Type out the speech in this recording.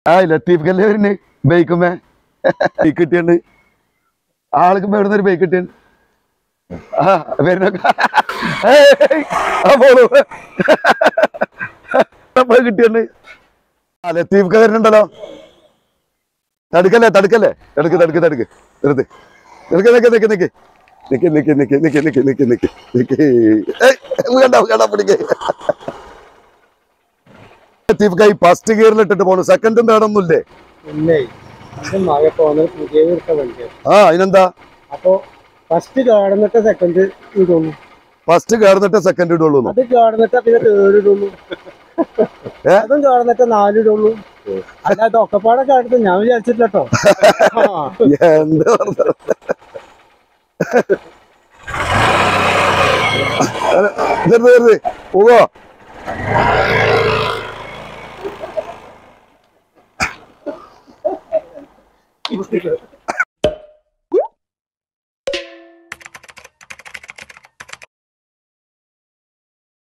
ആ ലത്തീഫ് കല്ലേ വരുന്നേ ബൈക്കുമേ ബൈക്ക് കിട്ടിയുണ്ട് ആൾക്കുമ്പോ എവിടുന്ന് ഒരു ബൈക്ക് കിട്ടിയുണ്ട് ആ വരുന്ന ആ പോളൂ കിട്ടിയുണ്ട് ആ ലത്തീഫ് ക വരുന്നുണ്ടല്ലോ തടുക്കല്ലേ തടുക്കല്ലേ തടുക്ക് തടുക്ക് തടുക്ക് നിർത്ത് നിക്ക് നിക്ക് നിക്ക് നിക്ക് നിക്ക് നിക്ക് നിക്ക് നിക്ക് നിക്ക് നിക്ക് നിക്ക് ഏയ് കണ്ട കണ്ട പിടിക്ക് ലത്തീഫ് കൈ ഫസ്റ്റ് ഗിയറിൽ ഇട്ടിട്ട് പോണു സെക്കൻഡും തേർഡൊന്നുമില്ലേ പിന്നെ ഇത് മഴ പോകുന്നത് പുതിയ എടുത്ത വണ്ടിയാണ് ആ അതിനെന്താ അപ്പൊ ഫസ്റ്റ് കാണുന്നിട്ട് സെക്കൻഡ് ഇടുള്ളൂ ഫസ്റ്റ് കയറുന്നിട്ട് സെക്കൻഡ് ഇടുള്ളൂ അത് കാണുന്നിട്ട് പിന്നെ തേർഡ് ഇടുള്ളൂ ഏ? അതും കാണുന്നിട്ട് നാല് ഇടുള്ളൂ അല്ലാതെ ഒക്കെപ്പാടൊക്കെ അടുത്ത് ഞാൻ വിചാരിച്ചിട്ടില്ല കേട്ടോ എന്ത് പറഞ്ഞത്? നിർത്ത് നിർത്ത് പോകോ